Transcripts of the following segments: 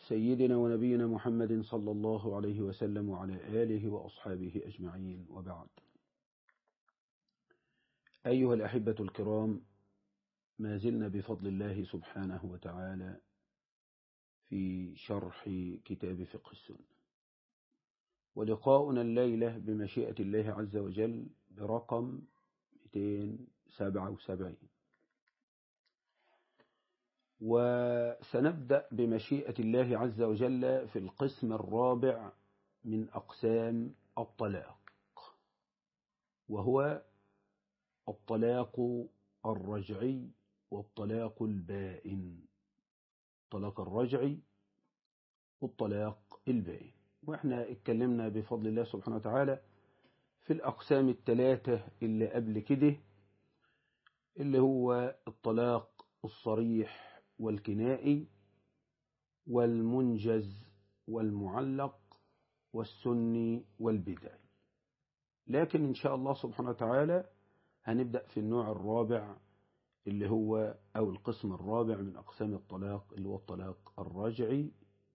سيدنا ونبينا محمد صلى الله عليه وسلم وعلى آله وأصحابه أجمعين وبعد أيها الأحبة الكرام ما زلنا بفضل الله سبحانه وتعالى في شرح كتاب فقه السنة ولقاؤنا الليلة بمشيئة الله عز وجل برقم 277 وسنبدأ بمشيئة الله عز وجل في القسم الرابع من أقسام الطلاق وهو الطلاق الرجعي والطلاق البائن الطلاق الرجعي والطلاق البائن واحنا اتكلمنا بفضل الله سبحانه وتعالى في الأقسام الثلاثة اللي قبل كده اللي هو الطلاق الصريح والكنائي والمنجز والمعلق والسني والبدعي لكن إن شاء الله سبحانه وتعالى هنبدأ في النوع الرابع اللي هو أو القسم الرابع من أقسام الطلاق اللي هو الطلاق الرجعي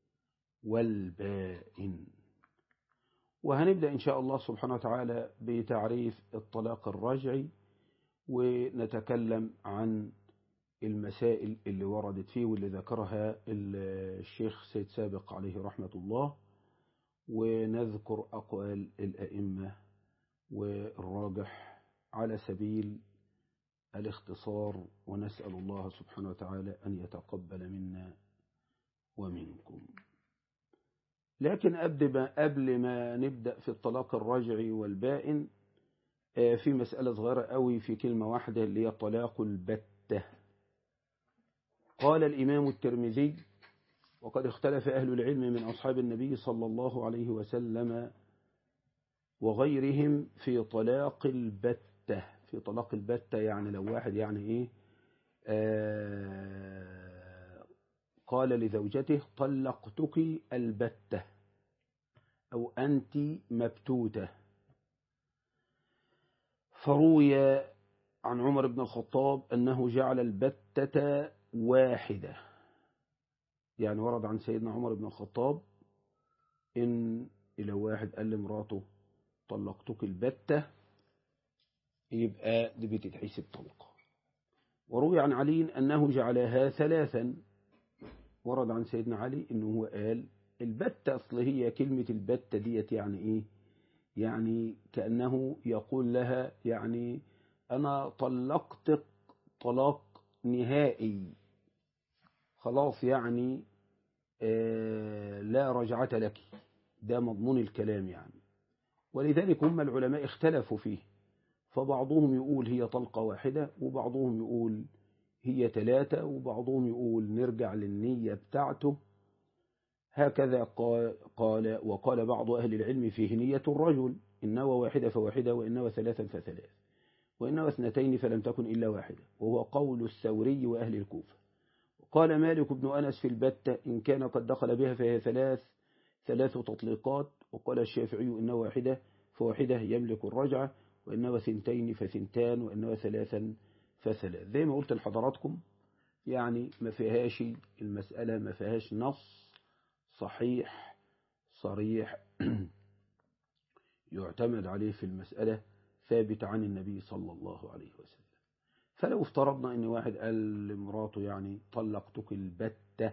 والبائن وهنبدأ إن شاء الله سبحانه وتعالى بتعريف الطلاق الرجعي ونتكلم عن المسائل اللي وردت فيه واللي ذكرها الشيخ سيد سابق عليه رحمة الله ونذكر أقوال الأئمة والراجح على سبيل الاختصار ونسأل الله سبحانه وتعالى أن يتقبل منا ومنكم لكن قبل ما, قبل ما نبدأ في الطلاق الرجعي والبائن في مسألة صغيرة قوي في كلمة واحدة اللي هي الطلاق البتة قال الإمام الترمذي وقد اختلف أهل العلم من أصحاب النبي صلى الله عليه وسلم وغيرهم في طلاق البتة في طلاق البتة يعني لو واحد يعني إيه آه قال لزوجته طلقتك البتة أو أنت مبتوتة فروي عن عمر بن الخطاب أنه جعل البتة واحدة يعني ورد عن سيدنا عمر بن الخطاب إن إلى واحد قال لمراته طلقتك البتة يبقى دي بتتحسب طلقة وروي عن علي أنه جعلها ثلاثا ورد عن سيدنا علي أنه هو قال البتة أصل هي كلمة البتة ديت يعني إيه يعني كأنه يقول لها يعني أنا طلقتك طلاق نهائي خلاص يعني آه لا رجعة لك ده مضمون الكلام يعني ولذلك هم العلماء اختلفوا فيه فبعضهم يقول هي طلقة واحدة وبعضهم يقول هي ثلاثة وبعضهم يقول نرجع للنية بتاعته هكذا قال, قال وقال بعض أهل العلم فيه نية الرجل إن نوى واحدة فواحدة وإن نوى ثلاثا فثلاث وإن نوى اثنتين فلم تكن إلا واحدة وهو قول الثوري وأهل الكوفة قال مالك بن أنس في البتة إن كان قد دخل بها فهي ثلاث ثلاث تطليقات وقال الشافعي إن واحدة فواحدة يملك الرجعة وإنما ثنتين فثنتان وإنما ثلاثا فثلاث زي ما قلت لحضراتكم يعني ما فيهاش المسألة ما فيهاش نص صحيح صريح يعتمد عليه في المسألة ثابت عن النبي صلى الله عليه وسلم فلو افترضنا ان واحد قال لمراته يعني طلقتك البتة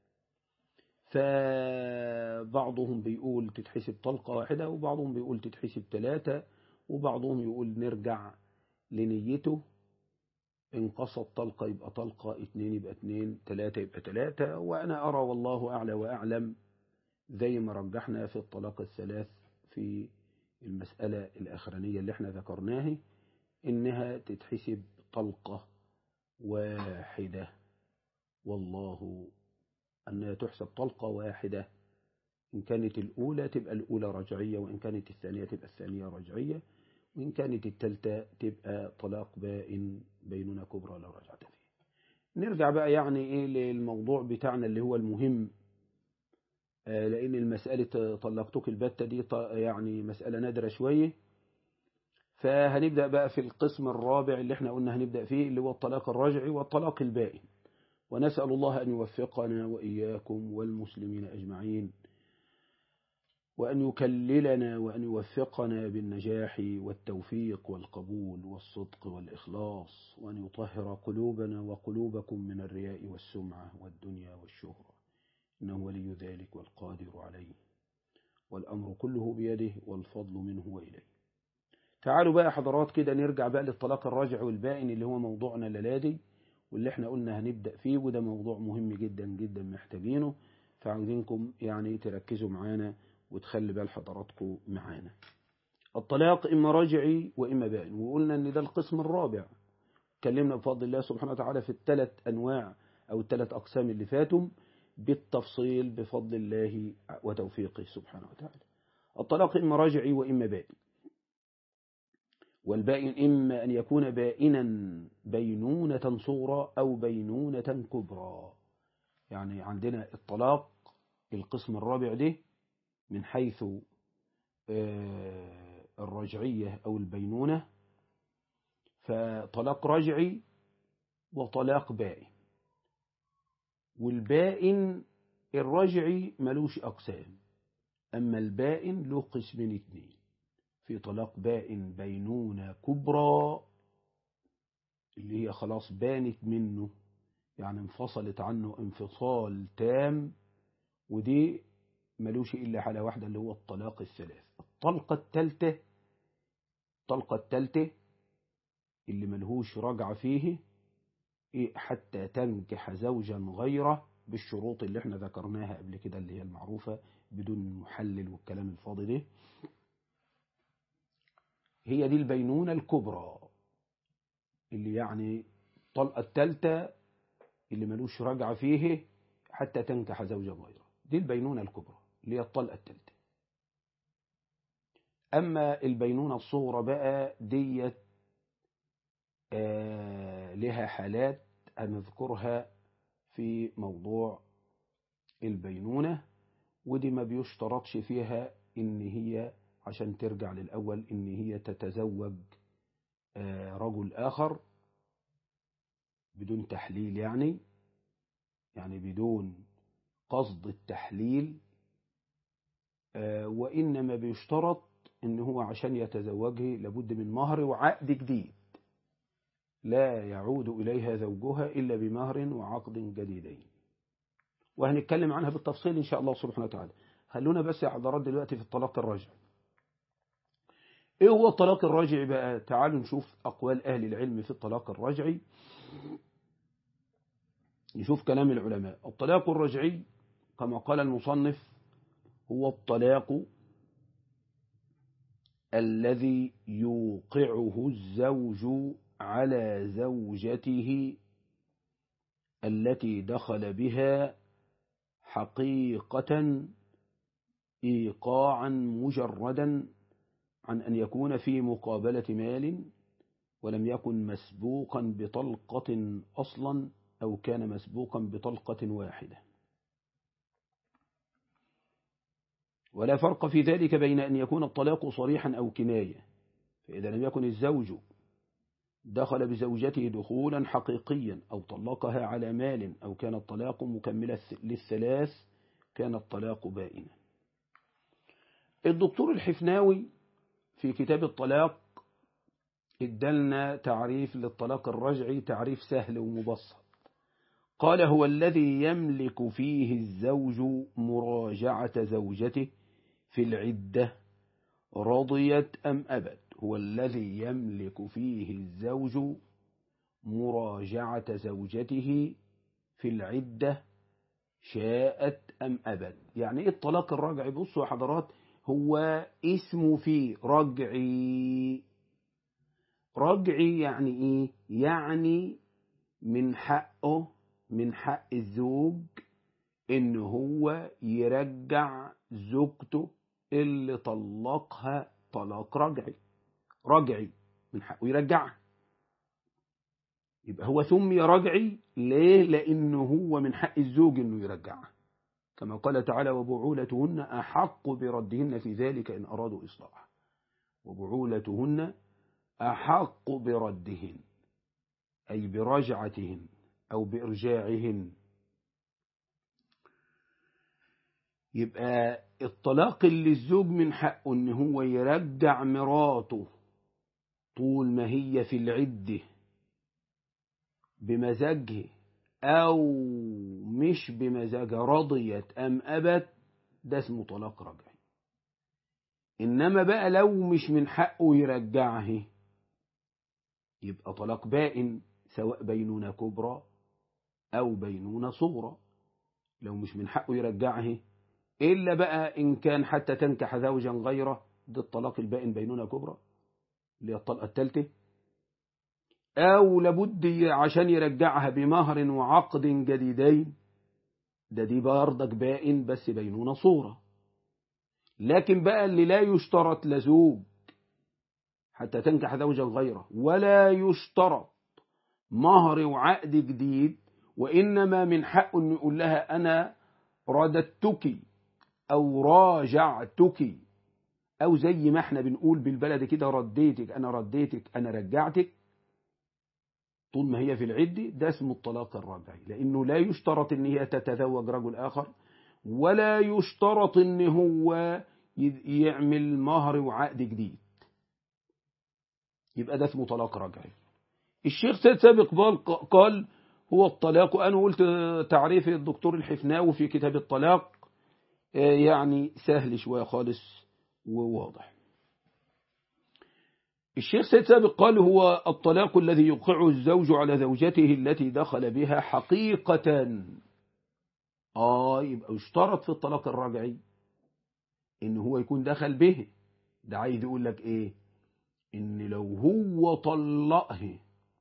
فبعضهم بيقول تتحسب طلقة واحدة وبعضهم بيقول تتحسب ثلاثة وبعضهم يقول نرجع لنيته إن قصد طلقة يبقى طلقة اتنين يبقى اتنين ثلاثة يبقى ثلاثة وأنا أرى والله أعلى وأعلم زي ما رجحنا في الطلاق الثلاث في المسألة الأخرانية اللي احنا ذكرناها إنها تتحسب طلقة واحدة والله أنها تحسب طلقة واحدة إن كانت الأولى تبقى الأولى رجعية وإن كانت الثانية تبقى الثانية رجعية وإن كانت الثالثة تبقى طلاق بائن بيننا كبرى لا رجعة فيه نرجع بقى يعني إيه للموضوع بتاعنا اللي هو المهم آه لأن المسألة طلقتك البتة دي يعني مسألة نادرة شوية فهنبدأ بقى في القسم الرابع اللي احنا قلنا هنبدأ فيه اللي هو الطلاق الرجعي والطلاق البائن ونسأل الله أن يوفقنا وإياكم والمسلمين أجمعين وأن يكللنا وأن يوفقنا بالنجاح والتوفيق والقبول والصدق والإخلاص وأن يطهر قلوبنا وقلوبكم من الرياء والسمعة والدنيا والشهرة إنه ولي ذلك والقادر عليه والأمر كله بيده والفضل منه وإليه تعالوا بقى حضرات كده نرجع بقى للطلاق الراجع والبائن اللي هو موضوعنا الليلادي واللي احنا قلنا هنبدأ فيه وده موضوع مهم جدا جدا محتاجينه فعاوزينكم يعني تركزوا معانا وتخلي بال حضراتكم معانا الطلاق إما رجعي وإما بائن وقلنا إن ده القسم الرابع اتكلمنا بفضل الله سبحانه وتعالى في الثلاث أنواع أو الثلاث أقسام اللي فاتوا بالتفصيل بفضل الله وتوفيقه سبحانه وتعالى الطلاق إما رجعي وإما بائن والبائن إما أن يكون بائنا بينونة صغرى أو بينونة كبرى يعني عندنا الطلاق القسم الرابع ده من حيث الرجعية أو البينونة فطلاق رجعي وطلاق بائن والبائن الرجعي ملوش أقسام أما البائن له قسمين اتنين في طلاق بائن بينونة كبرى اللي هي خلاص بانت منه يعني انفصلت عنه انفصال تام ودي ملوش إلا حالة واحدة اللي هو الطلاق الثلاث الطلقة الثالثة الطلقة الثالثة اللي ملهوش رجع فيه إيه حتى تنكح زوجا غيره بالشروط اللي احنا ذكرناها قبل كده اللي هي المعروفة بدون محلل والكلام الفاضي ده هي دي البينونة الكبرى اللي يعني الطلقة الثالثة اللي ملوش رجع فيه حتى تنكح زوجا غيره دي البينونة الكبرى اللي هي الطلقة الثالثة أما البينونة الصغرى بقى ديت آه لها حالات هنذكرها في موضوع البينونة ودي ما بيشترطش فيها إن هي عشان ترجع للأول إن هي تتزوج آه رجل آخر بدون تحليل يعني يعني بدون قصد التحليل آه وإنما بيشترط إن هو عشان يتزوجه لابد من مهر وعقد جديد لا يعود إليها زوجها إلا بمهر وعقد جديدين وهنتكلم عنها بالتفصيل إن شاء الله سبحانه وتعالى خلونا بس يا حضرات دلوقتي في الطلاق الراجع إيه هو الطلاق الراجعي بقى تعالوا نشوف أقوال أهل العلم في الطلاق الراجعي نشوف كلام العلماء الطلاق الرجعي كما قال المصنف هو الطلاق الذي يوقعه الزوج على زوجته التي دخل بها حقيقة إيقاعا مجردا عن أن يكون في مقابلة مال ولم يكن مسبوقا بطلقة أصلا أو كان مسبوقا بطلقة واحدة ولا فرق في ذلك بين أن يكون الطلاق صريحا أو كناية فإذا لم يكن الزوج دخل بزوجته دخولا حقيقيا أو طلقها على مال أو كان الطلاق مكملا للثلاث كان الطلاق بائنا الدكتور الحفناوي في كتاب الطلاق ادلنا تعريف للطلاق الرجعي تعريف سهل ومبسط قال هو الذي يملك فيه الزوج مراجعة زوجته في العدة رضيت أم أبد هو الذي يملك فيه الزوج مراجعة زوجته في العدة شاءت أم أبد يعني إيه الطلاق الرجعي بصوا يا حضرات هو اسمه فيه رجعي رجعي يعني إيه يعني من حقه من حق الزوج إن هو يرجع زوجته اللي طلقها طلاق رجعي رجعي من حقه يرجعها يبقى هو سمي رجعي ليه لأنه هو من حق الزوج إنه يرجعها كما قال تعالى وبعولتهن أحق بردهن في ذلك إن أرادوا إصلاح وبعولتهن أحق بردهن أي برجعتهن أو بإرجاعهن يبقى الطلاق اللي الزوج من حقه ان هو يرجع مراته طول ما هي في العدة بمزاجه او مش بمزاجها رضيت ام ابت ده اسمه طلاق رجعي انما بقى لو مش من حقه يرجعه يبقى طلاق بائن سواء بينونة كبرى او بينونة صغرى لو مش من حقه يرجعه إلا بقى إن كان حتى تنكح زوجا غيره ده الطلاق البائن بينونة كبرى اللي هي الطلقة الثالثة أو لابد عشان يرجعها بمهر وعقد جديدين ده دي برضك بائن بس بينونة صورة لكن بقى اللي لا يشترط لزوج حتى تنكح زوجا غيره ولا يشترط مهر وعقد جديد وإنما من حقه أن يقول لها أنا رددتك أو راجعتك أو زي ما احنا بنقول بالبلد كده رديتك أنا رديتك أنا رجعتك طول ما هي في العدة ده اسمه الطلاق الرجعي لأنه لا يشترط أن هي تتزوج رجل آخر ولا يشترط أن هو يعمل مهر وعقد جديد يبقى ده اسمه طلاق رجعي الشيخ سيد سابق قال هو الطلاق وأنا قلت تعريف الدكتور الحفناوي في كتاب الطلاق يعني سهل شوية خالص وواضح الشيخ سيد سابق قال هو الطلاق الذي يوقعه الزوج على زوجته التي دخل بها حقيقة آه يبقى يشترط في الطلاق الرجعي إن هو يكون دخل به ده عايز يقول لك إيه إن لو هو طلقه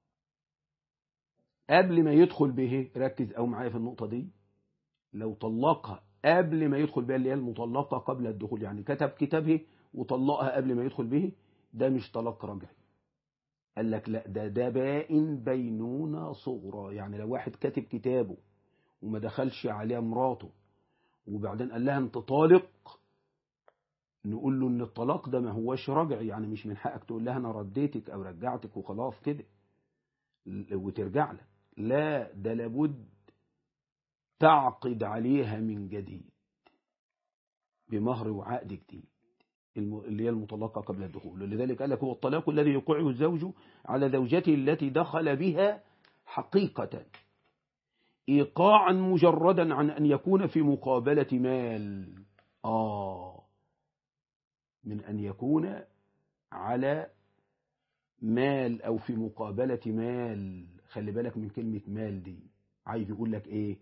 قبل ما يدخل به ركز أو معايا في النقطة دي لو طلقها قبل ما يدخل بها اللي هي المطلقة قبل الدخول يعني كتب كتابه وطلقها قبل ما يدخل به ده مش طلاق رجعي قال لك لا ده ده بائن بينونة صغرى يعني لو واحد كاتب كتابه وما دخلش عليها مراته وبعدين قال لها انت طالق نقول له ان الطلاق ده ما هوش رجعي يعني مش من حقك تقول لها انا رديتك او رجعتك وخلاص كده وترجع لك لا ده لابد تعقد عليها من جديد بمهر وعقد جديد اللي هي المطلقة قبل الدخول لذلك قال لك هو الطلاق الذي يوقعه الزوج على زوجته التي دخل بها حقيقة إيقاعا مجردا عن أن يكون في مقابلة مال آه من أن يكون على مال أو في مقابلة مال خلي بالك من كلمة مال دي عايز يقول لك إيه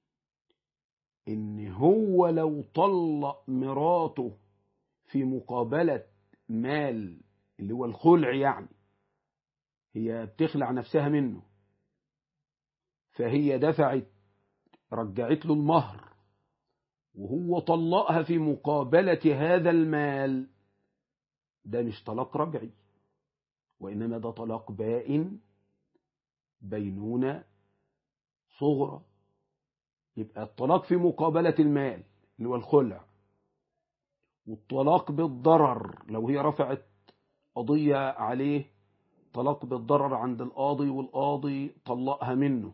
إن هو لو طلق مراته في مقابلة مال اللي هو الخلع يعني هي بتخلع نفسها منه فهي دفعت رجعت له المهر وهو طلقها في مقابلة هذا المال ده مش طلاق رجعي وإنما ده طلاق بائن بينونة صغرى يبقى الطلاق في مقابلة المال اللي هو الخلع والطلاق بالضرر لو هي رفعت قضية عليه طلاق بالضرر عند القاضي والقاضي طلقها منه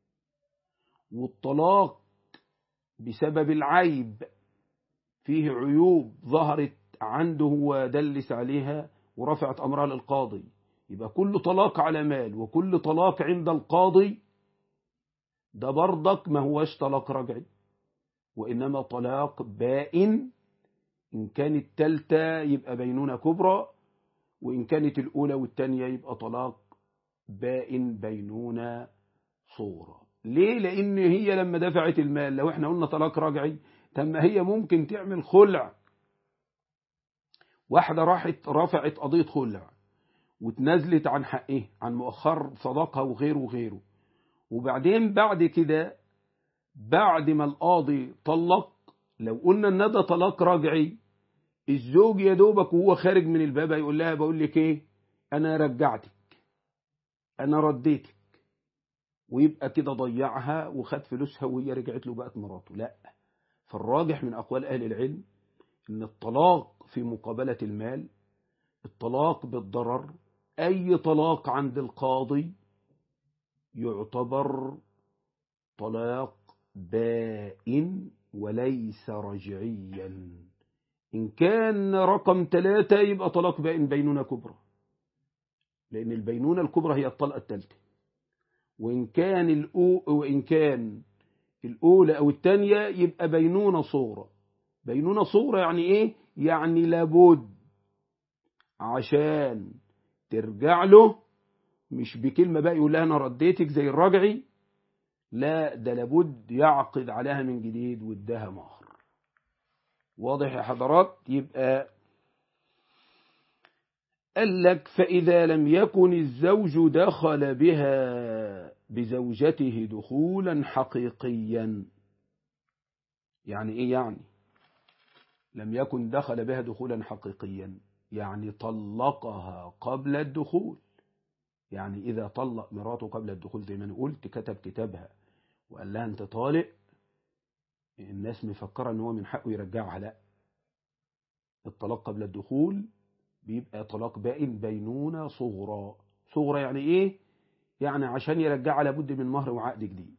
والطلاق بسبب العيب فيه عيوب ظهرت عنده ودلس عليها ورفعت أمرها للقاضي يبقى كل طلاق على مال وكل طلاق عند القاضي ده برضك ما هوش طلاق رجعي وإنما طلاق بائن إن كانت تالتة يبقى بينونة كبرى وإن كانت الأولى والتانية يبقى طلاق بائن بينونة صغرى ليه لأن هي لما دفعت المال لو احنا قلنا طلاق رجعي تم هي ممكن تعمل خلع واحدة راحت رفعت قضية خلع وتنازلت عن حقه عن مؤخر صداقها وغيره وغيره وبعدين بعد كده بعد ما القاضي طلق لو قلنا ان ده طلاق رجعي الزوج يا دوبك وهو خارج من الباب يقول لها بقول لك ايه انا رجعتك انا رديتك ويبقى كده ضيعها وخد فلوسها وهي رجعت له بقت مراته لا فالراجح من اقوال اهل العلم ان الطلاق في مقابلة المال الطلاق بالضرر اي طلاق عند القاضي يعتبر طلاق بائن وليس رجعيا إن كان رقم ثلاثة يبقى طلاق بائن بينونة كبرى لأن البينونة الكبرى هي الطلقة الثالثة وإن كان الأو وإن كان الأولى أو الثانية يبقى بينونة صغرى بينونة صغرى يعني إيه؟ يعني لابد عشان ترجع له مش بكلمة بقى يقول لها أنا رديتك زي الرجعي لا ده لابد يعقد عليها من جديد وادها مهر واضح يا حضرات يبقى قال لك فإذا لم يكن الزوج دخل بها بزوجته دخولا حقيقيا يعني إيه يعني لم يكن دخل بها دخولا حقيقيا يعني طلقها قبل الدخول يعني إذا طلق مراته قبل الدخول زي ما أنا قلت كتب كتابها وقال لها أنت طالق الناس مفكرة أن هو من حقه يرجعها لا الطلاق قبل الدخول بيبقى طلاق بائن بينونة صغرى صغرى يعني إيه؟ يعني عشان يرجعها لابد من مهر وعقد جديد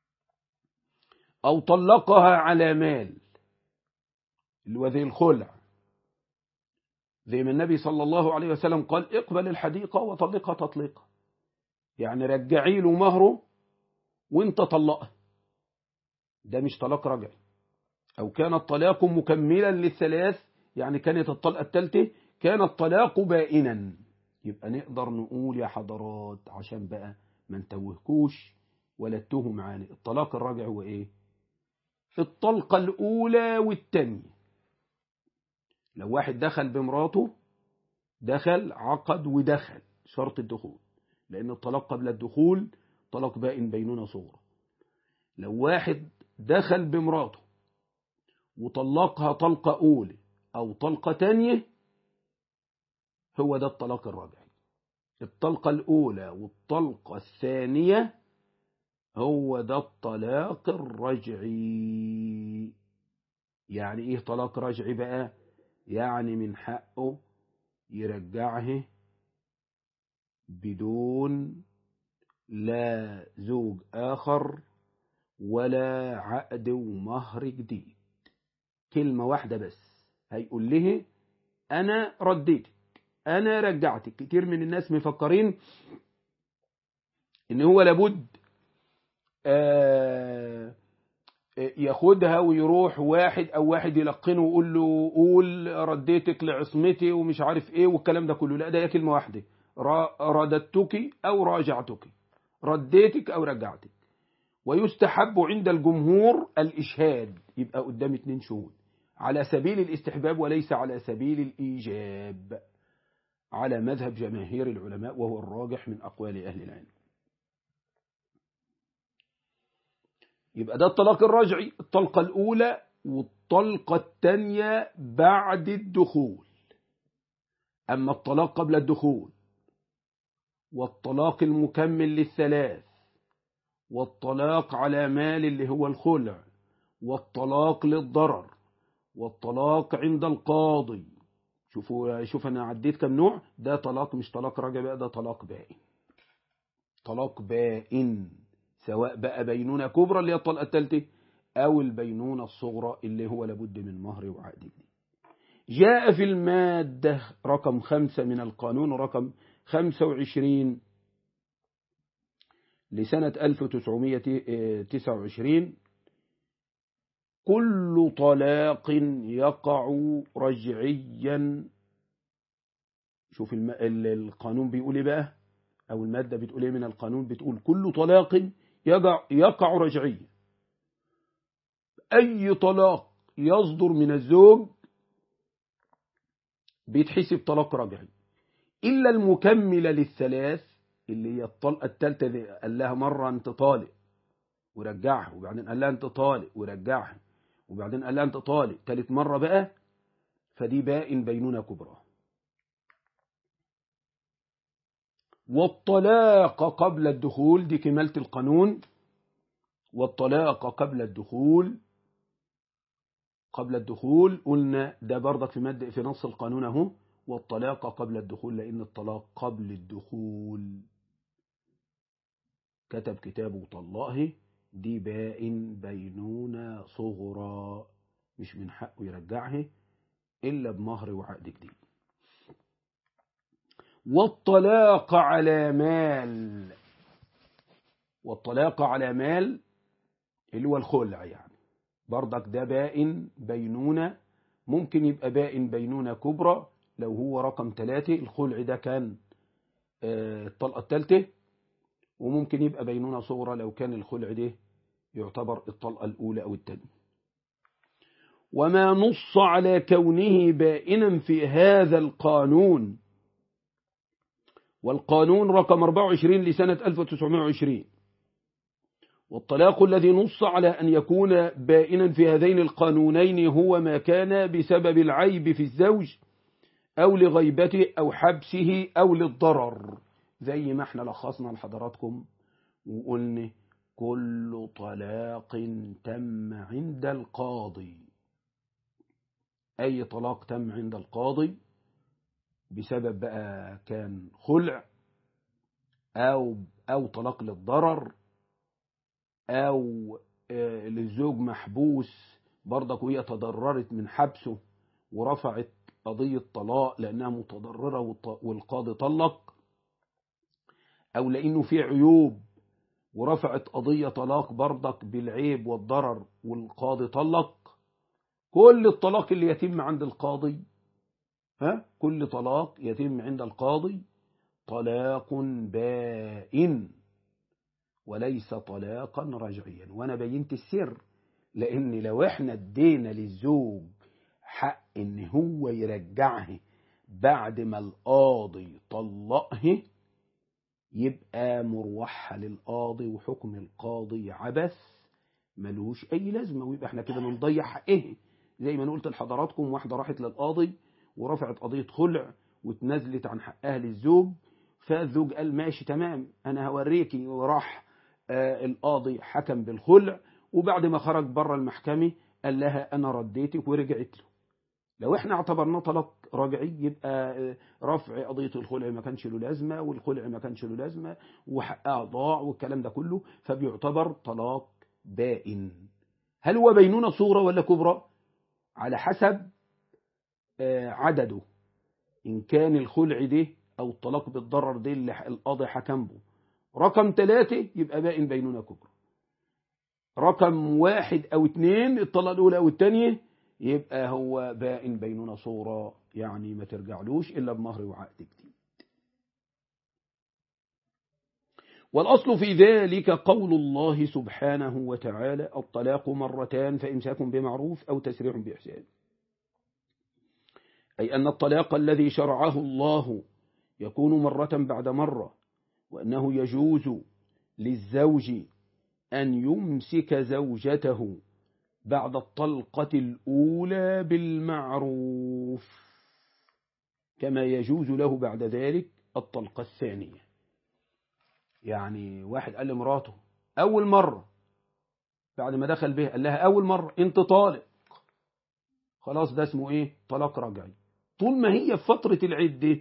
أو طلقها على مال اللي هو زي الخلع زي ما النبي صلى الله عليه وسلم قال اقبل الحديقة وطلقها تطليقا يعني رجعي له مهره وانت طلقها ده مش طلاق رجعي أو كان الطلاق مكملا للثلاث يعني كانت الطلقة الثالثة كان الطلاق بائنا يبقى نقدر نقول يا حضرات عشان بقى ما نتوهكوش ولا تتوهوا معانا الطلاق الراجع هو ايه الطلقة الأولى والثانية لو واحد دخل بمراته دخل عقد ودخل شرط الدخول لأن الطلاق قبل الدخول طلاق بائن بينونة صغرى لو واحد دخل بمراته وطلقها طلقة أولى أو طلقة تانية هو ده الطلاق الرجعي الطلقة الأولى والطلقة الثانية هو ده الطلاق الرجعي يعني إيه طلاق رجعي بقى يعني من حقه يرجعه بدون لا زوج آخر ولا عقد ومهر جديد كلمة واحدة بس هيقول له أنا رديتك أنا رجعتك كتير من الناس مفكرين إن هو لابد آه ياخدها ويروح واحد او واحد يلقنه ويقول له قول رديتك لعصمتي ومش عارف ايه والكلام ده كله لا ده هي كلمه واحده رددتك او راجعتك رديتك او رجعتك ويستحب عند الجمهور الاشهاد يبقى قدام اتنين شهود على سبيل الاستحباب وليس على سبيل الايجاب على مذهب جماهير العلماء وهو الراجح من اقوال اهل العلم يبقى ده الطلاق الرجعي الطلقة الأولى والطلقة الثانية بعد الدخول أما الطلاق قبل الدخول والطلاق المكمل للثلاث والطلاق على مال اللي هو الخلع والطلاق للضرر والطلاق عند القاضي شوفوا شوف أنا عديت كم نوع ده طلاق مش طلاق رجع بقى ده طلاق بائن طلاق بائن سواء بقى بينونة كبرى اللي هي الطلقة الثالثة أو البينونة الصغرى اللي هو لابد من مهر وعقد جديد جاء في المادة رقم خمسة من القانون رقم خمسة وعشرين لسنة 1929 كل طلاق يقع رجعيا شوف الم... القانون بيقول ايه بقى او المادة بتقول ايه من القانون بتقول كل طلاق يقع, يقع رجعيا اي طلاق يصدر من الزوج بيتحسب طلاق رجعي الا المكملة للثلاث اللي هي الطلقة الثالثة دي قال لها مرة انت طالق ورجعها وبعدين قال لها انت طالق ورجعها وبعدين قال لها انت طالق ثالث مرة بقى فدي بائن بينونة كبرى والطلاق قبل الدخول دي كمالة القانون والطلاق قبل الدخول قبل الدخول قلنا ده برضك في مادة في نص القانون اهو والطلاق قبل الدخول لأن الطلاق قبل الدخول كتب كتابه وطلقه دي باء بينونة صغرى مش من حقه يرجعها إلا بمهر وعقد جديد والطلاق على مال والطلاق على مال اللي هو الخلع يعني برضك ده باء بينونة ممكن يبقى باء بينونة كبرى لو هو رقم ثلاثة الخلع ده كان الطلقة الثالثة وممكن يبقى بينونة صغرى لو كان الخلع ده يعتبر الطلقة الأولى أو الثانية وما نص على كونه بائنا في هذا القانون والقانون رقم 24 لسنة 1920 والطلاق الذي نص على أن يكون بائنا في هذين القانونين هو ما كان بسبب العيب في الزوج أو لغيبته أو حبسه أو للضرر زي ما احنا لخصنا لحضراتكم وقلنا كل طلاق تم عند القاضي أي طلاق تم عند القاضي بسبب بقى كان خلع أو أو طلاق للضرر أو للزوج محبوس برضك وهي تضررت من حبسه ورفعت قضية طلاق لأنها متضررة والقاضي طلق أو لأنه في عيوب ورفعت قضية طلاق برضك بالعيب والضرر والقاضي طلق كل الطلاق اللي يتم عند القاضي ها كل طلاق يتم عند القاضي طلاق بائن وليس طلاقا رجعيا وانا بينت السر لان لو احنا ادينا للزوج حق ان هو يرجعها بعد ما القاضي طلقها يبقى مروحة للقاضي وحكم القاضي عبث ملوش اي لازمة ويبقى احنا كده بنضيع حقه زي ما انا قلت لحضراتكم واحدة راحت للقاضي ورفعت قضية خلع واتنازلت عن حقها للزوج فالزوج قال ماشي تمام انا هوريكي وراح آه القاضي حكم بالخلع وبعد ما خرج بره المحكمة قال لها انا رديتك ورجعت له لو احنا اعتبرناه طلاق رجعي يبقى رفع قضية الخلع ما كانش له لازمة والخلع ما كانش له لازمة وحقها ضاع والكلام ده كله فبيعتبر طلاق بائن هل هو بينونة صغرى ولا كبرى على حسب عدده إن كان الخلع ده أو الطلاق بالضرر ده اللي القاضي حكم به رقم ثلاثة يبقى بائن بينونة كبرى رقم واحد أو اتنين الطلاق الأولى أو الثانية يبقى هو بائن بينونة صغرى يعني ما ترجعلوش إلا بمهر وعقد جديد والأصل في ذلك قول الله سبحانه وتعالى الطلاق مرتان فإمساك بمعروف أو تسريع بإحسان أي أن الطلاق الذي شرعه الله يكون مرة بعد مرة وأنه يجوز للزوج أن يمسك زوجته بعد الطلقة الأولى بالمعروف كما يجوز له بعد ذلك الطلقة الثانية يعني واحد قال لمراته أول مرة بعد ما دخل به قال لها أول مرة أنت طالق خلاص ده اسمه إيه طلاق رجعي طول ما هي في فترة العدة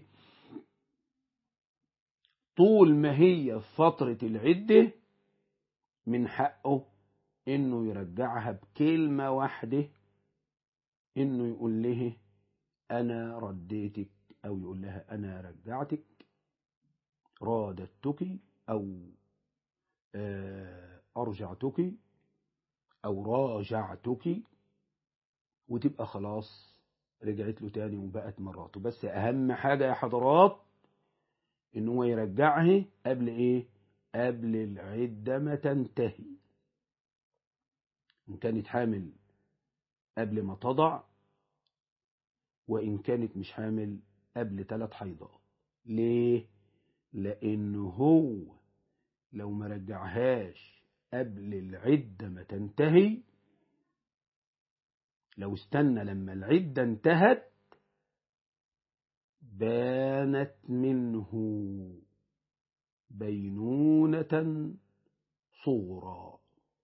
طول ما هي في فترة العدة من حقه انه يرجعها بكلمة واحدة انه يقول له انا رديتك او يقول لها انا رجعتك رادتك او ارجعتك او راجعتك وتبقى خلاص رجعت له تاني وبقت مراته بس اهم حاجة يا حضرات ان هو يرجعها قبل ايه قبل العدة ما تنتهي إن كانت حامل قبل ما تضع وإن كانت مش حامل قبل ثلاث حيضات ليه؟ لأنه هو لو ما رجعهاش قبل العدة ما تنتهي لو استنى لما العدة انتهت بانت منه بينونة صغرى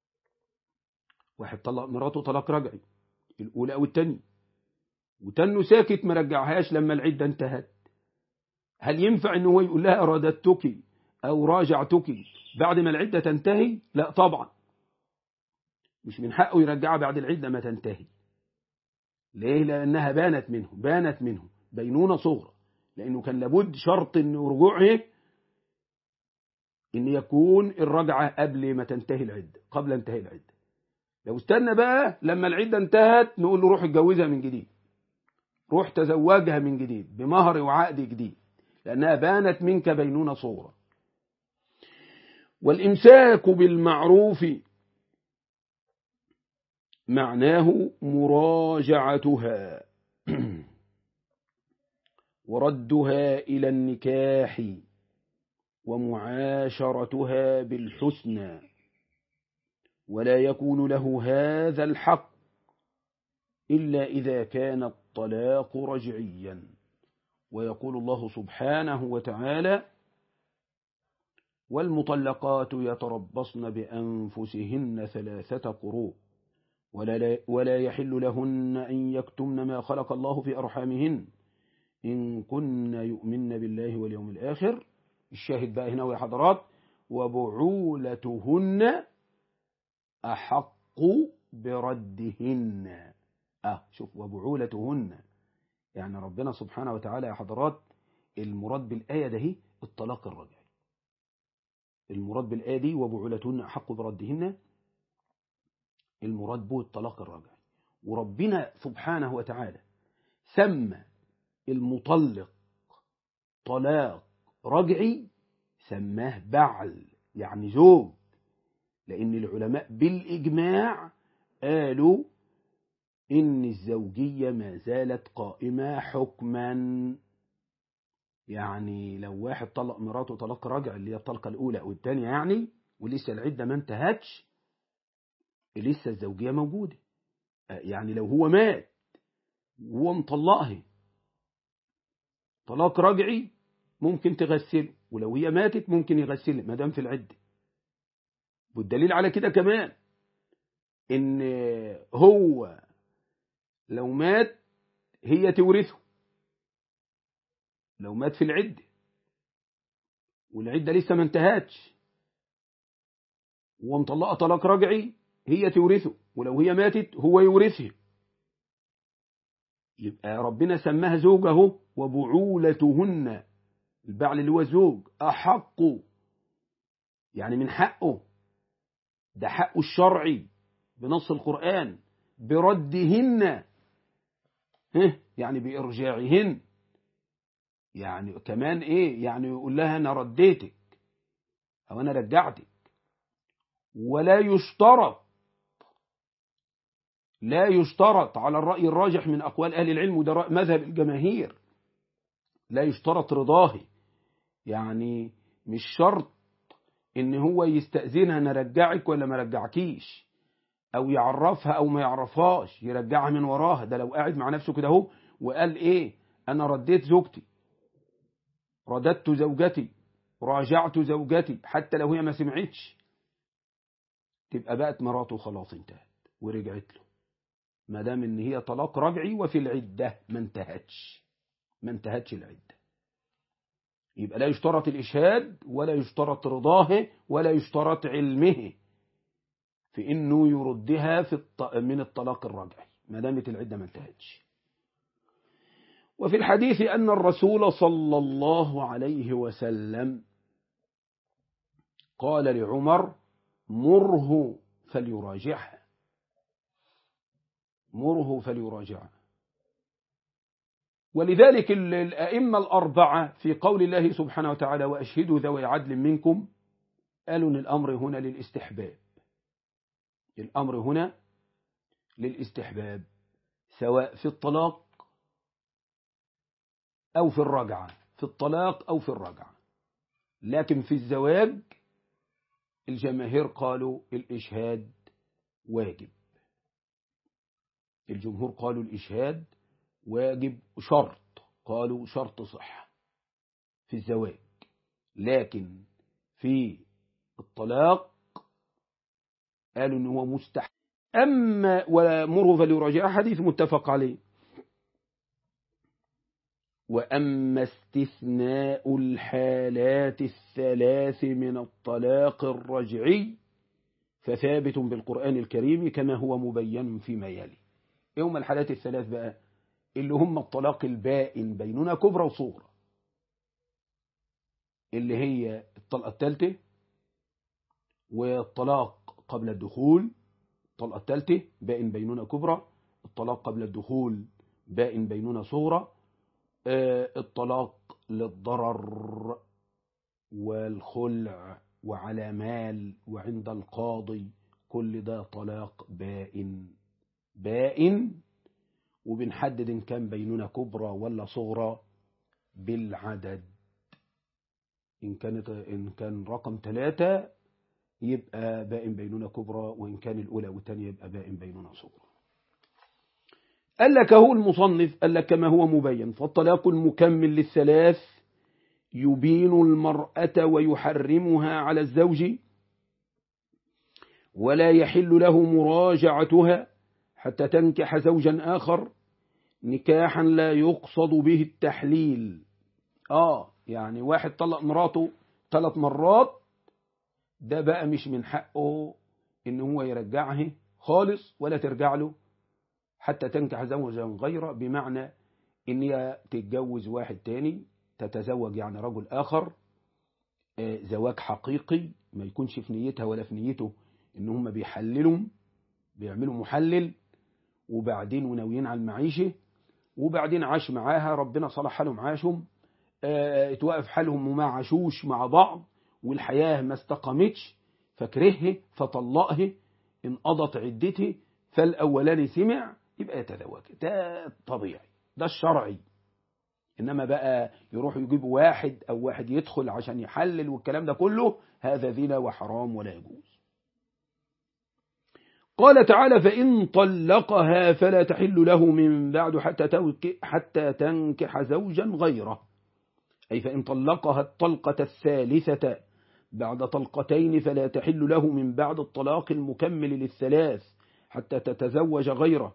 واحد طلق مراته طلاق رجعي الأولى أو الثانية وتنه ساكت ما رجعهاش لما العدة انتهت هل ينفع ان هو يقول لها رددتك أو راجعتك بعد ما العدة تنتهي لا طبعا مش من حقه يرجعها بعد العدة ما تنتهي ليه لأنها بانت منه بانت منه بينونة صغرى لأنه كان لابد شرط أن رجوعه أن يكون الرجعة قبل ما تنتهي العدة قبل انتهاء العدة لو استنى بقى لما العدة انتهت نقول له روح اتجوزها من جديد روح تزوجها من جديد بمهر وعقد جديد لأنها بانت منك بينونة صغرى والإمساك بالمعروف معناه مراجعتها وردها إلى النكاح ومعاشرتها بالحسنى ولا يكون له هذا الحق إلا إذا كان الطلاق رجعيا ويقول الله سبحانه وتعالى والمطلقات يتربصن بأنفسهن ثلاثة قروء ولا, ولا يحل لهن أن يكتمن ما خلق الله في أرحامهن إن كن يؤمن بالله واليوم الآخر الشاهد بقى هنا يا حضرات وبعولتهن أحق بردهن أه شوف وبعولتهن يعني ربنا سبحانه وتعالى يا حضرات المراد بالآية ده الطلاق الرجعي المراد بالآية دي وبعولتهن أحق بردهن المراد به الطلاق الرجعي وربنا سبحانه وتعالى سمى المطلق طلاق رجعي سماه بعل يعني زوج لأن العلماء بالإجماع قالوا إن الزوجية ما زالت قائمة حكما يعني لو واحد طلق مراته طلاق رجع اللي هي الطلقة الأولى أو الثانية يعني ولسه العدة ما انتهتش لسه الزوجية موجودة يعني لو هو مات وهو مطلقها طلاق رجعي ممكن تغسله ولو هي ماتت ممكن يغسلها ما دام في العدة والدليل على كده كمان ان هو لو مات هي تورثه لو مات في العدة والعدة لسه ما انتهتش ومطلقة طلاق رجعي هي تورثه ولو هي ماتت هو يورثها يبقى ربنا سماها زوجه وبعولتهن البعل اللي هو زوج أحق يعني من حقه ده حقه الشرعي بنص القرآن بردهن يعني بإرجاعهن يعني كمان إيه يعني يقول لها أنا رديتك أو أنا رجعتك ولا يشترط لا يشترط على الرأي الراجح من أقوال أهل العلم وده مذهب الجماهير لا يشترط رضاه يعني مش شرط ان هو يستأذنها انا رجعك ولا ما رجعكيش او يعرفها او ما يعرفهاش يرجعها من وراها ده لو قاعد مع نفسه كده اهو وقال ايه انا رديت زوجتي رددت زوجتي راجعت زوجتي حتى لو هي ما سمعتش تبقى بقت مراته خلاص انتهت ورجعت له ما دام ان هي طلاق رجعي وفي العده ما انتهتش ما انتهتش العده يبقى لا يشترط الإشهاد ولا يشترط رضاه ولا يشترط علمه في إنه يردها في الط... من الطلاق الرجعي ما دامت العدة ما انتهتش وفي الحديث أن الرسول صلى الله عليه وسلم قال لعمر مره فليراجعها مره فليراجعها ولذلك الأئمة الأربعة في قول الله سبحانه وتعالى وأشهدوا ذوي عدل منكم قالوا أن الأمر هنا للاستحباب الأمر هنا للاستحباب سواء في الطلاق أو في الرجعة في الطلاق أو في الرجعة لكن في الزواج الجماهير قالوا الإشهاد واجب الجمهور قالوا الإشهاد واجب شرط قالوا شرط صحة في الزواج لكن في الطلاق قالوا ان هو مستحب أما ومره فليراجع حديث متفق عليه وأما استثناء الحالات الثلاث من الطلاق الرجعي فثابت بالقرآن الكريم كما هو مبين فيما يلي يوم الحالات الثلاث بقى اللي هم الطلاق البائن بيننا كبرى وصغرى اللي هي الطلقة الثالثة والطلاق قبل الدخول الطلقة الثالثة بائن بيننا كبرى الطلاق قبل الدخول بائن بيننا صغرى الطلاق للضرر والخلع وعلى مال وعند القاضي كل ده طلاق بائن بائن وبنحدد إن كان بيننا كبرى ولا صغرى بالعدد إن كانت إن كان رقم ثلاثة يبقى بائن بيننا كبرى وإن كان الأولى والثانية يبقى بائن بيننا صغرى قال لك هو المصنف قال لك كما هو مبين فالطلاق المكمل للثلاث يبين المرأة ويحرمها على الزوج ولا يحل له مراجعتها حتى تنكح زوجا آخر نكاحا لا يقصد به التحليل آه يعني واحد طلق مراته ثلاث مرات ده بقى مش من حقه إن هو يرجعها خالص ولا ترجع له حتى تنكح زوجا غيره بمعنى إن هي تتجوز واحد تاني تتزوج يعني رجل آخر زواج حقيقي ما يكونش في نيتها ولا في نيته إن هم بيحللوا بيعملوا محلل وبعدين وناويين على المعيشة وبعدين عاش معاها ربنا صلح حالهم عاشهم اه اتوقف حالهم وما عاشوش مع بعض والحياة ما استقامتش فكرهه فطلقه انقضت عدته فالأولاني سمع يبقى يتزوج ده طبيعي ده الشرعي إنما بقى يروح يجيب واحد أو واحد يدخل عشان يحلل والكلام ده كله هذا زنا وحرام ولا يجوز قال تعالى فإن طلقها فلا تحل له من بعد حتى, حتى تنكح زوجا غيره أي فإن طلقها الطلقة الثالثة بعد طلقتين فلا تحل له من بعد الطلاق المكمل للثلاث حتى تتزوج غيره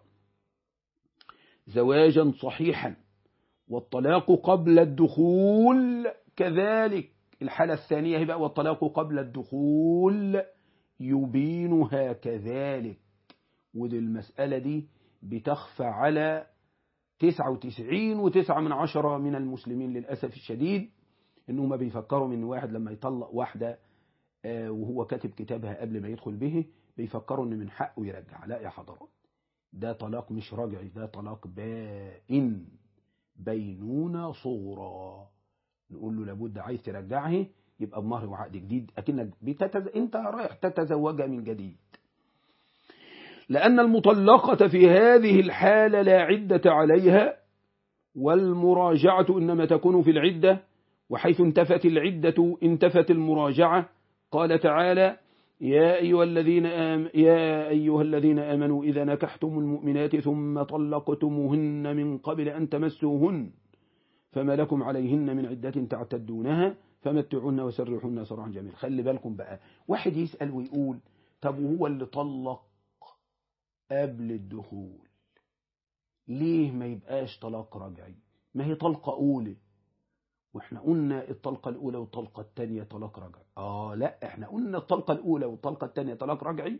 زواجا صحيحا والطلاق قبل الدخول كذلك الحالة الثانية بقى والطلاق قبل الدخول يبينها كذلك ودي المسألة دي بتخفى على تسعة وتسعين وتسعة من عشرة من المسلمين للأسف الشديد إنهم بيفكروا من واحد لما يطلق واحدة وهو كاتب كتابها قبل ما يدخل به بيفكروا إن من حقه يرجع لا يا حضرات ده طلاق مش رجعي ده طلاق بائن بينونة صغرى نقول له لابد عايز ترجعه يبقى بمهر وعقد جديد أكنك بتتز... انت رايح تتزوجها من جديد لأن المطلقة في هذه الحالة لا عدة عليها والمراجعة إنما تكون في العدة وحيث انتفت العدة انتفت المراجعة قال تعالى يا أيها الذين آم يا أيها الذين آمنوا إذا نكحتم المؤمنات ثم طلقتموهن من قبل أن تمسوهن فما لكم عليهن من عدة تعتدونها فمتعوهن وسرحوهن سراحا جميلا خلي بالكم بقى واحد يسأل ويقول طب وهو اللي طلق قبل الدخول ليه ما يبقاش طلاق رجعي ما هي طلقة أولى واحنا قلنا الطلقة الأولى والطلقة الثانية طلاق رجعي آه لا احنا قلنا الطلقة الأولى والطلقة الثانية طلاق رجعي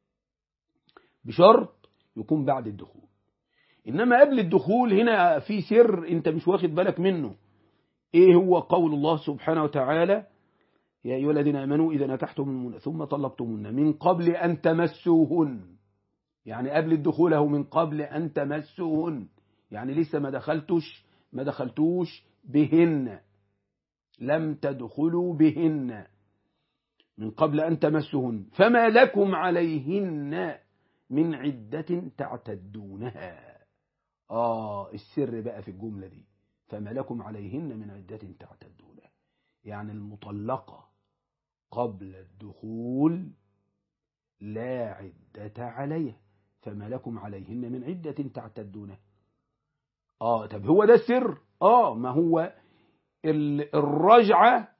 بشرط يكون بعد الدخول إنما قبل الدخول هنا في سر انت مش واخد بالك منه ايه هو قول الله سبحانه وتعالى يا أيها الذين آمنوا إذا نكحتم المؤمنات ثم طلقتموهن من قبل أن تمسوهن يعني قبل الدخول أو من قبل أن تمسوهن يعني لسه ما دخلتش ما دخلتوش بهن لم تدخلوا بهن من قبل أن تمسهن فما لكم عليهن من عدة تعتدونها آه السر بقى في الجملة دي فما لكم عليهن من عدة تعتدونها يعني المطلقة قبل الدخول لا عدة عليها فما لكم عليهن من عدة تعتدونها آه طب هو ده السر آه ما هو الرجعة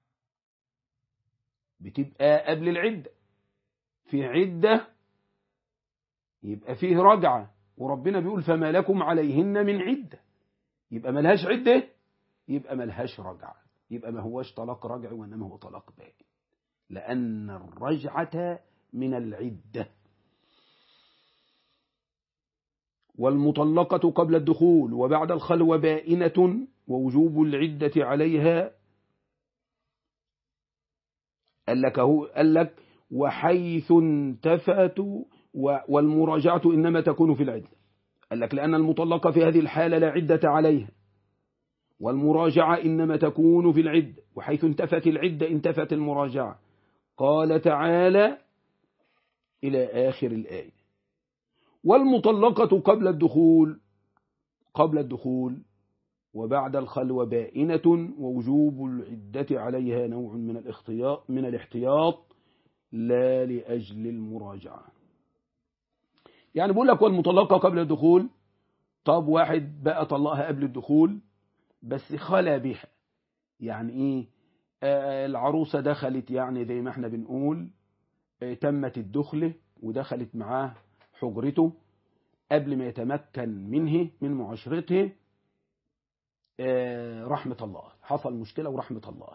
بتبقى قبل العدة في عدة يبقى فيه رجعة وربنا بيقول فما لكم عليهن من عدة يبقى ملهاش عدة يبقى ملهاش رجعة يبقى ما هوش طلاق رجعي وإنما هو طلاق بائن لأن الرجعة من العدة والمطلقة قبل الدخول وبعد الخلوة بائنة ووجوب العدة عليها قال لك, هو قال لك وحيث انتفت والمراجعة إنما تكون في العدة قال لك لأن المطلقة في هذه الحالة لا عدة عليها والمراجعة إنما تكون في العدة وحيث انتفت العدة انتفت المراجعة قال تعالى إلى آخر الآية والمطلقة قبل الدخول قبل الدخول وبعد الخلوة بائنة ووجوب العدة عليها نوع من الاحتياط من الاحتياط لا لأجل المراجعة يعني بقول لك والمطلقة قبل الدخول طب واحد بقى طلقها قبل الدخول بس خلى بها يعني ايه آه العروسة دخلت يعني زي ما احنا بنقول آه تمت الدخلة ودخلت معاه حجرته قبل ما يتمكن منه من معاشرته آه رحمة الله حصل مشكلة ورحمة الله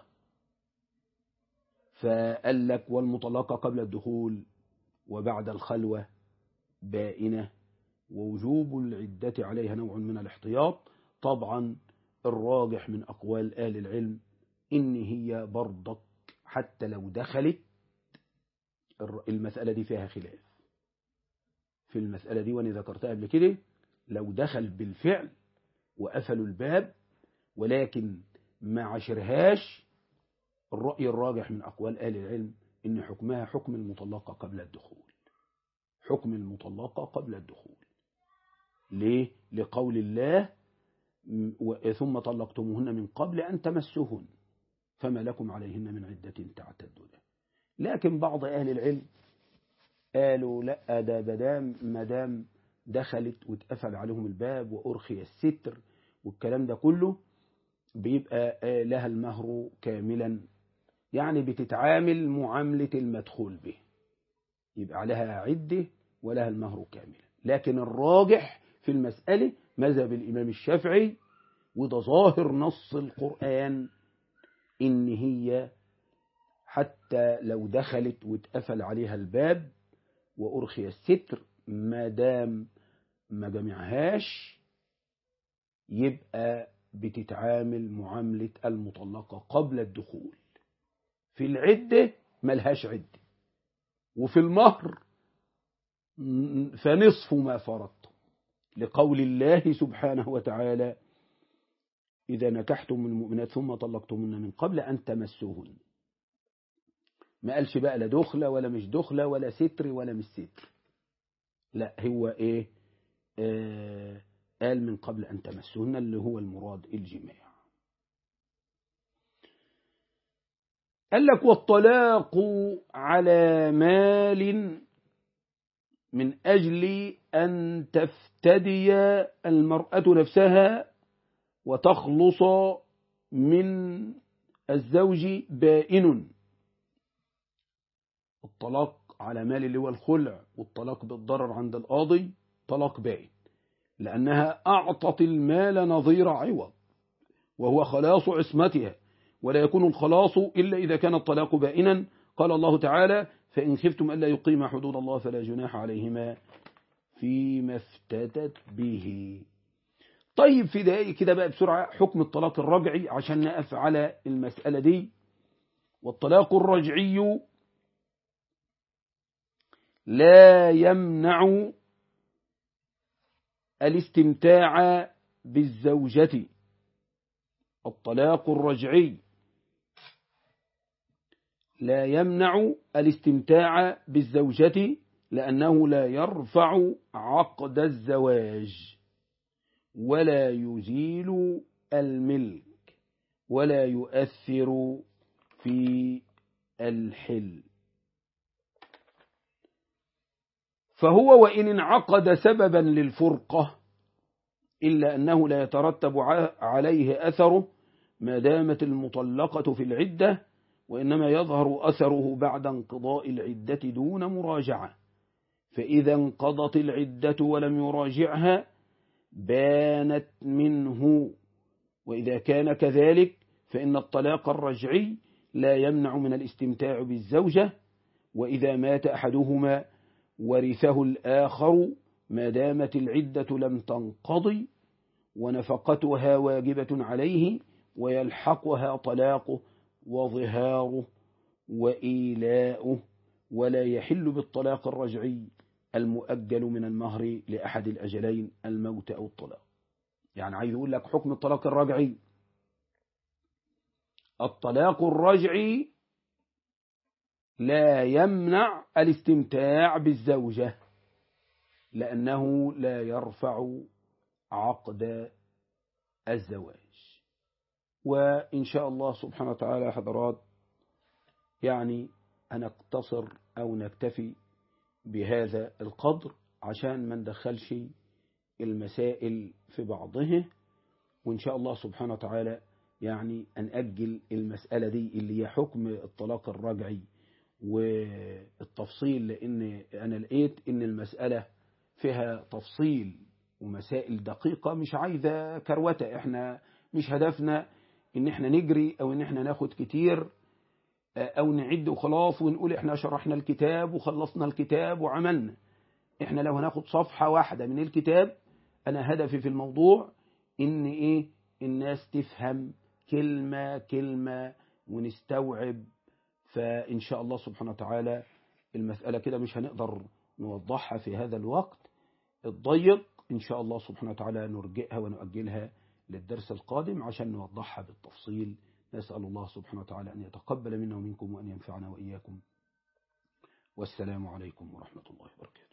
فقال لك والمطلقة قبل الدخول وبعد الخلوة بائنة ووجوب العدة عليها نوع من الاحتياط طبعا الراجح من أقوال أهل العلم إن هي برضك حتى لو دخلت المسألة دي فيها خلاف في المسألة دي وأنا ذكرتها قبل كده لو دخل بالفعل وقفلوا الباب ولكن ما عشرهاش الرأي الراجح من أقوال أهل العلم إن حكمها حكم المطلقة قبل الدخول حكم المطلقة قبل الدخول ليه؟ لقول الله ثم طلقتموهن من قبل أن تمسوهن فما لكم عليهن من عدة تعتدون لكن بعض أهل العلم قالوا لا ده بدام مدام دخلت واتقفل عليهم الباب وأرخي الستر والكلام ده كله بيبقى لها المهر كاملا يعني بتتعامل معاملة المدخول به يبقى عليها عدة ولها المهر كاملا لكن الراجح في المسألة مذهب الإمام الشافعي وده ظاهر نص القرآن إن هي حتى لو دخلت واتقفل عليها الباب وأرخي الستر ما دام ما جمعهاش يبقى بتتعامل معاملة المطلقة قبل الدخول في العدة ملهاش عدة وفي المهر فنصف ما فرضتم لقول الله سبحانه وتعالى إذا نكحتم المؤمنات ثم طلقتمن من قبل أن تمسوهن ما قالش بقى لا دخلة ولا مش دخلة ولا ستر ولا مش ستر لا هو إيه آه قال من قبل أن تمسوهن اللي هو المراد الجماع قال لك والطلاق على مال من أجل أن تفتدي المرأة نفسها وتخلص من الزوج بائن الطلاق على مال اللي هو الخلع والطلاق بالضرر عند القاضي طلاق بائن لأنها أعطت المال نظير عوض وهو خلاص عصمتها ولا يكون الخلاص إلا إذا كان الطلاق بائنا قال الله تعالى فإن خفتم ألا يقيم حدود الله فلا جناح عليهما فيما افتدت به طيب في دقائق كده بقى بسرعة حكم الطلاق الرجعي عشان نقف على المسألة دي والطلاق الرجعي لا يمنع الاستمتاع بالزوجة الطلاق الرجعي لا يمنع الاستمتاع بالزوجة لأنه لا يرفع عقد الزواج ولا يزيل الملك ولا يؤثر في الحل فهو وإن انعقد سببا للفرقة إلا أنه لا يترتب عليه أثره ما دامت المطلقة في العدة وإنما يظهر أثره بعد انقضاء العدة دون مراجعة فإذا انقضت العدة ولم يراجعها بانت منه وإذا كان كذلك فإن الطلاق الرجعي لا يمنع من الاستمتاع بالزوجة وإذا مات أحدهما ورثه الآخر ما دامت العدة لم تنقضي ونفقتها واجبة عليه ويلحقها طلاقه وظهاره وإيلاؤه ولا يحل بالطلاق الرجعي المؤجل من المهر لأحد الأجلين الموت أو الطلاق يعني عايز يقول لك حكم الطلاق الرجعي الطلاق الرجعي لا يمنع الاستمتاع بالزوجة لأنه لا يرفع عقد الزواج وإن شاء الله سبحانه وتعالى حضرات يعني هنقتصر أو نكتفي بهذا القدر عشان ما ندخلش المسائل في بعضها وإن شاء الله سبحانه وتعالى يعني نأجل المسألة دي اللي هي حكم الطلاق الرجعي والتفصيل لأن أنا لقيت إن المسألة فيها تفصيل ومسائل دقيقة مش عايزة كروتة احنا مش هدفنا ان احنا نجري او ان احنا ناخد كتير او نعد وخلاص ونقول احنا شرحنا الكتاب وخلصنا الكتاب وعملنا احنا لو هناخد صفحة واحدة من الكتاب انا هدفي في الموضوع ان ايه الناس تفهم كلمة كلمة ونستوعب فإن شاء الله سبحانه وتعالى المسألة كده مش هنقدر نوضحها في هذا الوقت الضيق إن شاء الله سبحانه وتعالى نرجئها ونؤجلها للدرس القادم عشان نوضحها بالتفصيل نسأل الله سبحانه وتعالى أن يتقبل منا ومنكم وأن ينفعنا وإياكم والسلام عليكم ورحمة الله وبركاته